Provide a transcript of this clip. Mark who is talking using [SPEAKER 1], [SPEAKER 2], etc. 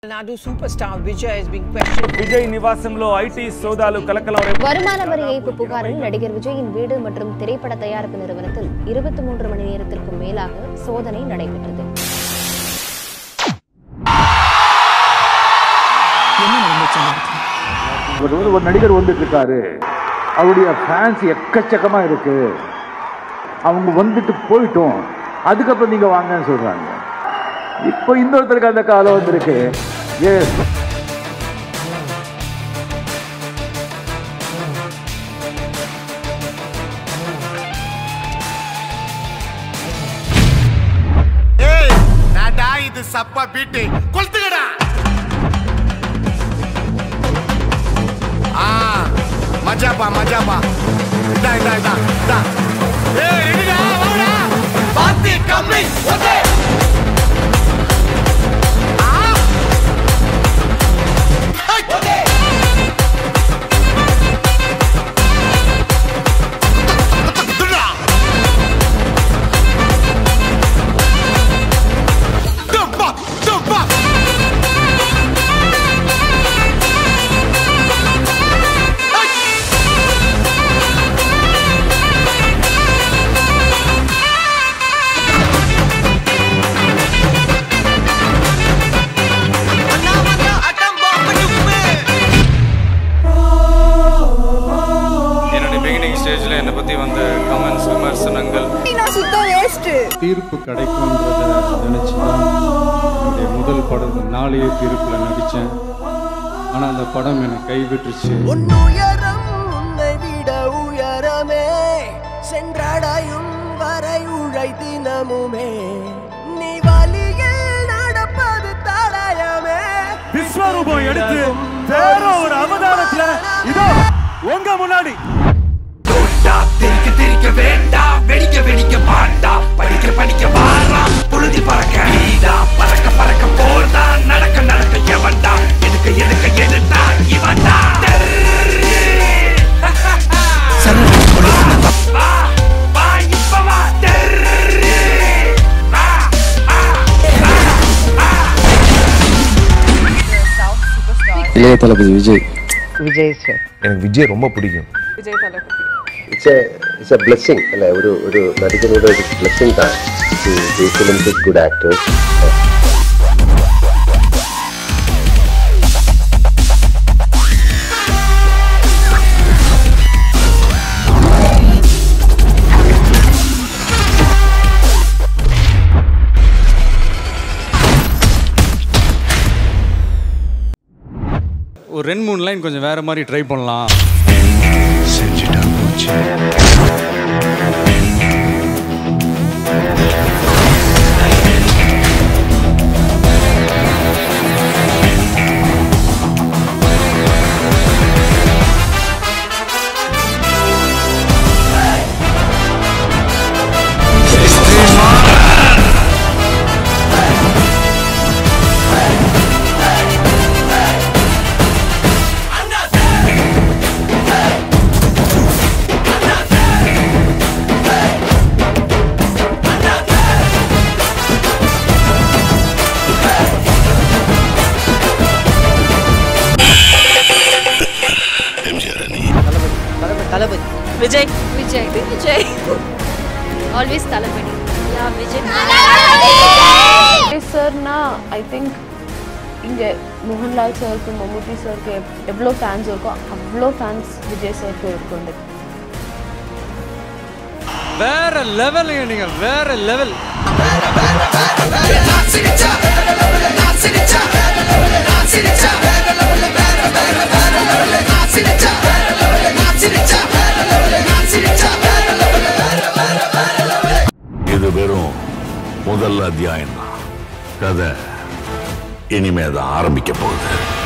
[SPEAKER 1] Nadu superstar Vijay is being questioned.
[SPEAKER 2] Vijay నివాసంలో IT సోదాలు కలకలం రేపు
[SPEAKER 3] வருமான வரி ஏய்ப்பு புகாரில் நடிகர் விஜயின் வீடு மற்றும் திரைப்பட தயாரிப்பு நிறுவனத்தில் இருபத்தி மூன்று மணி நேரத்திற்கும் மேலாக சோதனை நடைபெற்றது
[SPEAKER 4] இவர் வந்து ஒரு நடிகர் வந்துட்டு இருக்காரு அவருடைய ஃபேன்ஸ் எக்கச்சக்கமா இருக்கு அவங்க வந்துட்டு போயிட்டோம் அதுக்கப்புறம் நீங்க வாங்கன்னு சொல்றாங்க இப்போ இன்னொருத்தருக்கு அந்த காலம் வந்திருக்கு எஸ்
[SPEAKER 5] ஏய் நாடா இது சப்பா பீட்டு கொளுத்துக்கடா ஆ மஜாப்பா மஜாப்பா இதா இதா இதா இதா ஏய் ரெடிடா வாடா பாத்தி கம்மி ஓகே ஆ okay Dump up! Dump up!
[SPEAKER 6] என்னுடைய பிகினிங் ஸ்டேஜில் என்னை பற்றி வந்த கமெண்ட்ஸ் விமர்சனங்கள்
[SPEAKER 7] தீர்ப்பு கிடைக்கும்ன்றத நினச்சி தான் என்னுடைய முதல் படம் நாளைய தீர்ப்பில் நடித்தேன் ஆனால் அந்த படம் என்னை கைவிட்டுருச்சு
[SPEAKER 8] உன்னுயரம் உன்னை விட உயரமே சென்றடையும் வரை உழை தினமுமே நீ வழியில் நடப்பது தடயமே
[SPEAKER 2] விஸ்வரூபம் எடுத்து வேற ஒரு அவதாரத்துல இதோ உங்க முன்னாடி
[SPEAKER 5] திரிக்க திரிக்க வேண்டாம் வெடிக்க வெடிக்க மாட்டாம் படிக்க படிக்க வாராம் புழுதி பறக்க நீடா பறக்க பறக்க போடா நடக்க நடக்க எவன்டா எதுக்க எதுக்க எதுடா இவன்டா வா வா இப்ப வா வா
[SPEAKER 7] இளைய தளபதி விஜய்
[SPEAKER 9] எனக்கு விஜய் ரொம்ப பிடிக்கும்
[SPEAKER 10] it's a it's a blessing അല്ലേ ഒരു ഒരു നടിക്കുന്നതിന്റെ ഒരു ബ്ലെസ്സിങ് ആണ് to film with good actors
[SPEAKER 7] ஒரு ரெண்டு மூணு லைன் கொஞ்சம் வேற மாதிரி ட்ரை பண்ணலாம்
[SPEAKER 3] விஜய் விஜய் விஜய் ஆல்வேஸ் தளபதி யா விஜய் சார்னா ஐ திங்க் இங்கே மோகன்லால் சாருக்கு மம்முட்டி சாருக்கு எவ்வளோ ஃபேன்ஸ் இருக்கோ அவ்வளோ ஃபேன்ஸ் விஜய் சாருக்கு இருக்கும்
[SPEAKER 7] வேற லெவலுங்க நீங்க வேற லெவல்
[SPEAKER 9] இது வெறும் முதல் அத்தியாயம் தான் கதை இனிமே தான் ஆரம்பிக்க போகுது